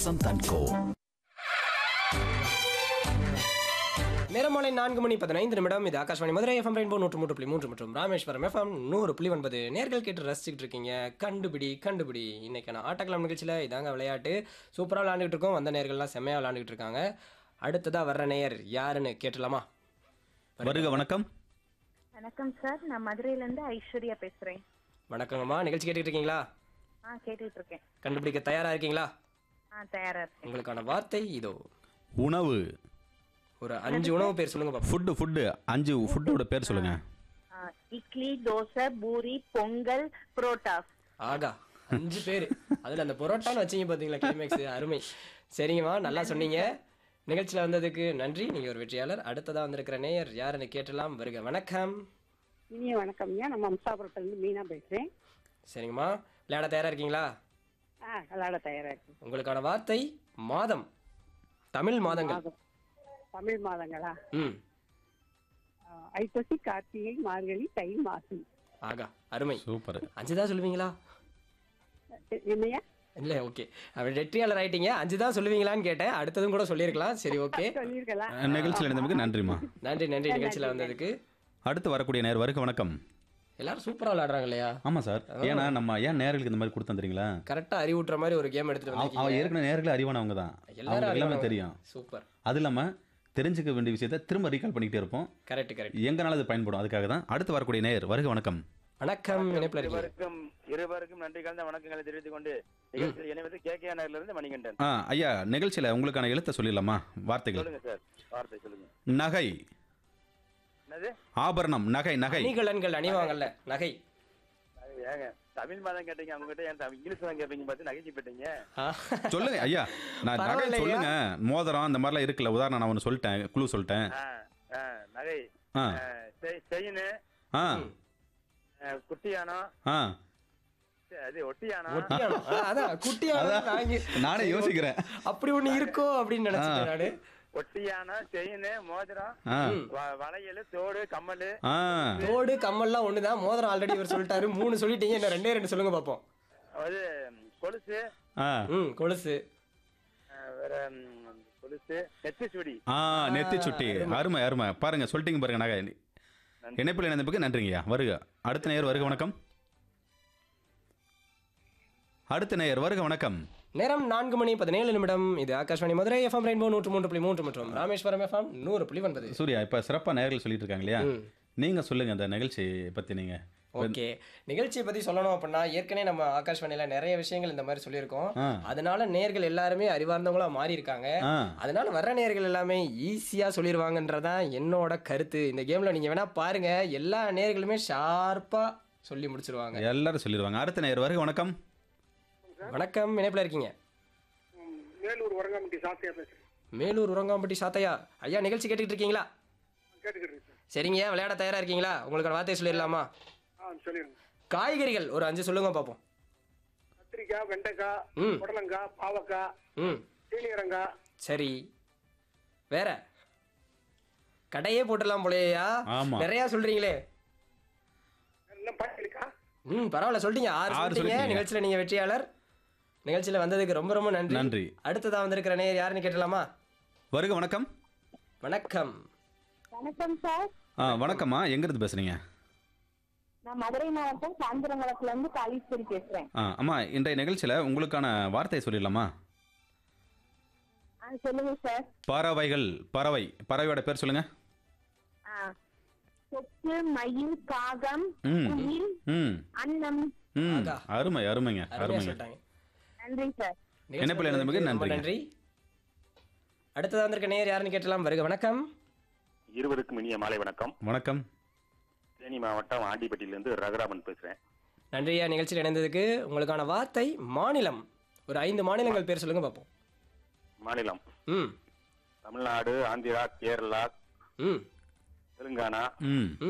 சந்தன்கோ நேரமாலை நான்கு மணி பதினைந்து நிமிடம் இது ஆகாஷ்வாணி மதுரை எஃப்எம் ரெயின்போ நூற்று மூன்று புள்ளி மூன்று மற்றும் ராமேஸ்வரம் எஃப்எம் நூறு புள்ளி ஒன்பது நேர்கள் கேட்டு ரசிச்சுட்டு இருக்கீங்க கண்டுபிடி கண்டுபிடி இன்னைக்கான ஆட்டக்கிழமை நிகழ்ச்சியில் இதாங்க விளையாட்டு சூப்பராக விளையாண்டுட்டு இருக்கோம் வந்த நேர்கள்லாம் செம்மையாக விளையாண்டுட்டு இருக்காங்க அடுத்ததாக வர்ற நேயர் யாருன்னு கேட்டலாமா வருக வணக்கம் வணக்கம் சார் நான் மதுரையில இருந்து ஐஸ்வர்யா பேசுறேன் வணக்கங்கம்மா நிகழ்ச்சி கேட்டுட்டு இருக்கீங்களா ஆ கேட்டுட்டு இருக்கேன் கண்டுபிடிக்க தயாராக இருக்கீங்களா ஆ தயாரா இருக்கேன் உங்களுக்கான வார்த்தை இதோ உணவு ஒரு அஞ்சு உணவு பேர் சொல்லுங்க பாப்போம் ஃபுட்டு ஃபுட்டு அஞ்சு ஃபுட்டோட பேர் சொல்லுங்க ஆ, இட்லி தோசை பூரி பொங்கல் புரோட்டா ஆகா அஞ்சு பேர் அதுல அந்த பொரோட்டான்னு வச்சீங்க பாத்தீங்களா கிளைமேக்ஸ் அருமை சரிங்கம்மா நல்லா சொன்னீங்க நிகழ்ச்சியில் வந்ததுக்கு நன்றி நீங்க ஒரு வெற்றியாளர் அடுத்ததா வந்திருக்கிற நேயர் யாருன்னு கேட்டலாம் வருக வணக்கம் இனிய வணக்கம்யா நம்ம அம்சாபுரத்துல இருந்து மீனா பேசுறேன் சரிங்கம்மா விளையாட தயாரா இருக்கீங்களா ஆ விளையாட தயாரா இருக்கு உங்களுக்கான வார்த்தை மாதம் தமிழ் மாதங்கள் மாதம் தமிழ் மாதங்களா ம் ஆ, ஐப்பசி கார்த்திகை மார்கழி தை மாசி ஆகா அருமை சூப்பர் அஞ்சு தான் சொல்லுவீங்களா எ- என்னய்யா இல்ல ஓகே அவர் வெற்றியாளர் ஆயிட்டீங்க அஞ்சு தான் சொல்லுவீங்களான்னு கேட்டேன் அடுத்ததும் கூட சொல்லியிருக்கலாம் சரி ஓகே சொல்லியிருக்கலாம் நிகழ்ச்சியில் இருந்ததுக்கு நன்றிம்மா நன்றி நன்றி நிகழ்ச்சியில் வந்ததுக்கு அடுத்து வரக்கூடிய நேர் வருக வணக்கம் எல்லாரும் சூப்பரா விளையாடுறாங்க இல்லையா ஆமாம் சார் ஏன்னா நம்ம ஏன் நேர்களுக்கு இந்த மாதிரி கொடுத்து வந்துறீங்களா கரெக்டா அறிவுட்டுற மாதிரி ஒரு கேம் எடுத்துட்டு அவன் வந்திருக்கீங்க ஏற்கனவே நேர்களே அறிவானவங்க தான் எல்லாரும் அவங்களுக்கு எல்லாமே அறிவானவங்க. தெரியும் சூப்பர் அது இல்லாமல் தெரிஞ்சுக்க வேண்டிய விஷயத்த திரும்ப ரீகால் பண்ணிக்கிட்டே இருப்போம் கரெக்ட் கரெக்ட் எங்கனால அது பயன்படும் அதுக்காக தான் அடுத்து வரக்கூடிய நேர் வருக வணக்கம் வணக்கம் இணைப்புல இருக்கீங்க இருவருக்கும் இருவருக்கும் நன்றி கலந்த வணக்கங்களை தெரிவித்துக் கொண்டு நிகழ்ச்சியில் இணைவது கே கே நகர்ல இருந்து மணிகண்டன் ஆ ஐயா நிகழ்ச்சியில் உங்களுக்கான எழுத்தை சொல்லிடலாமா வார்த்தைகள் சொல்லுங்க சார் வார்த்தை சொல்லுங்க நகை என்னது ஆபரணம் நகை நகை அணிகலன்கள் அணிவாங்கல்ல நகை அது ஏங்க தமிழ் மாதம் கேட்டீங்க அவங்க கிட்ட ஏன் தமிழ் இங்கிலீஷ் தான் கேட்பீங்க பார்த்து நகைச்சு போயிட்டீங்க ஆ, சொல்லுங்க ஐயா நான் நகை பரவாயில்லையா? சொல்லுங்க மோதிரம் அந்த மாதிரிலாம் இருக்குல்ல உதாரணம் நான் ஒன்று சொல்லிட்டேன் குழு சொல்லிட்டேன் ஆ, ஆ, நகை ஆ செயின் ஆ குட்டியானம் ஆ சே- அது ஒட்டியானம் ஒட்டியானம். ஆ, அதான் குட்டியானம் வாங்கி நானே யோசிக்கிறேன் அப்படி ஒண்ணு இருக்கோ அப்படின்னு நினைச்சிட்டேன் நானு ஒட்டியானம் செயின் மோதிரம் ஆ வ- வளையல் தோடு கம்மல் ஆ தோடு கம்மல்லாம் ஒண்ணுதான் மோதிரம் ஆல்ரெடி இவர் சொல்லிட்டாரு மூணு சொல்லிட்டீங்க இன்னும் ரெண்டே ரெண்டு சொல்லுங்க பாப்போம் அது கொலுசு ஆ ம் கொலுசு ஆ, வேற ம், கொலுசு நெத்தி சுடி ஆ நெத்தி சுட்டி அருமை அருமை பாருங்க சொல்லிட்டீங்க பாருங்க நகை இணைப்பில் இணைந்ததுக்கு நன்றிங்கய்யா வருக அடுத்த நேயர் வருக வணக்கம் அடுத்த நேயர் வருக வணக்கம் நேரம் நான்கு மணி பதினேழு நிமிடம் இது ஆகாஷ்வாணி மதுரை எஃப்எம் ரெயின்போ நூற்று மூன்று புள்ளி மூன்று மற்றும் ராமேஸ்வரம் எஃப்எம் நூறு புள்ளி ஒன்பது சூர்யா இப்போ சிறப்பாக நேயர்கள் சொல்லிட்டு இருக்காங்க இல்லையா ம். நீங்க சொல்லுங்க அந்த நிகழ்ச்சி பத்தி நீங்க ஓகே நிகழ்ச்சியை பத்தி சொல்லணும் அப்படின்னா ஏற்கனவே நம்ம ஆகாஷ்வாணியில நிறைய விஷயங்கள் இந்த மாதிரி சொல்லியிருக்கோம் ஆ அதனால நேர்கள் எல்லாருமே அறிவார்ந்தவங்களா மாறி இருக்காங்க ஆ அதனால வர்ற நேர்கள் எல்லாமே ஈஸியா சொல்லிடுவாங்கன்றதான் என்னோட கருத்து இந்த கேம்ல நீங்க வேணா பாருங்க எல்லா நேர்களுமே ஷார்ப்பா சொல்லி முடிச்சிருவாங்க எல்லாரும் சொல்லிடுவாங்க அடுத்த நேயர் வருக வணக்கம் வணக்கம் இணைப்புல இருக்கீங்க வேலூர் வரங்காமட்டி சாத்தியா பேசுறேன் மேலூர் உரங்காம்பட்டி சாத்தையா ஐயா நிகழ்ச்சி கேட்டுக்கிட்டு இருக்கீங்களா கேட்டுக்கிறேன் சார் சரிங்க விளையாட தயாரா இருக்கீங்களா உங்களுக்கான வார்த்தையை சொல்லிடலாமா ஆ சொல்லிடுங்க காய்கறிகள் ஒரு அஞ்சு சொல்லுங்க பார்ப்போம் கத்திரிக்காய் வெண்டைக்காய் ம். புடலங்காய் பாவக்காய் ம் சீனியரங்காய் சரி வேற கடையே போட்டுடலாம் போலயா ஆமா. நிறைய சொல்றீங்களே என்ன பண்ணிருக்கா ம் பரவாயில்ல சொல்லிட்டீங்க ஆறு ஆறு சொல்லிட்டீங்க சொல்லிட்டீங்க. நிகழ்ச்சியில நீங்க வெற்றியாளர் நிகழ்ச்சியில வந்ததுக்கு ரொம்ப ரொம்ப நன்றி நன்றி. அடுத்ததா வந்திருக்கிற நேயர் யாருன்னு கேட்டலாமா வருக வணக்கம் வணக்கம் வணக்கம் சார் ஆ வணக்கம்மா எங்கிருந்து பேசுறீங்க நான் மதுரை மாவட்டம் காஞ்சிரங்குளத்துல இருந்து காளீஸ்வரி பேசுறேன் ஆ அம்மா இன்றைய நிகழ்ச்சியில் உங்களுக்கான வார்த்தையை சொல்லிடலாமா ஆ சொல்லுங்க சார் பறவைகள் பறவை பறவையோட பேர் சொல்லுங்க ஆ சொத்து மயில் காகம் ம் குயில் ம் அன்னம் ம் ஆகா. அருமை அருமைங்க அருமையா அருமைங்க சொல்லிட்டாங்க நன்றி சார் நிகழ்ச்சியில இணைப்பில் இருந்தமைக்கு ரொம்ப நன்றிங்க. நன்றி அடுத்ததா வந்திருக்க நேயர் யாருன்னு கேட்டலாம் வருக வணக்கம் இருவருக்கும் இனிய மாலை வணக்கம் வணக்கம் தேனி மாவட்டம் ஆண்டிப்பட்டியிலிருந்து ரகுராமன் பேசுறேன் நன்றியா நிகழ்ச்சியில் இணைந்ததுக்கு உங்களுக்கான வார்த்தை மாநிலம் ஒரு ஐந்து மாநிலங்கள் பேர் சொல்லுங்க பார்ப்போம் மாநிலம் ம் தமிழ்நாடு ஆந்திரா கேரளா ம் தெலுங்கானா ம்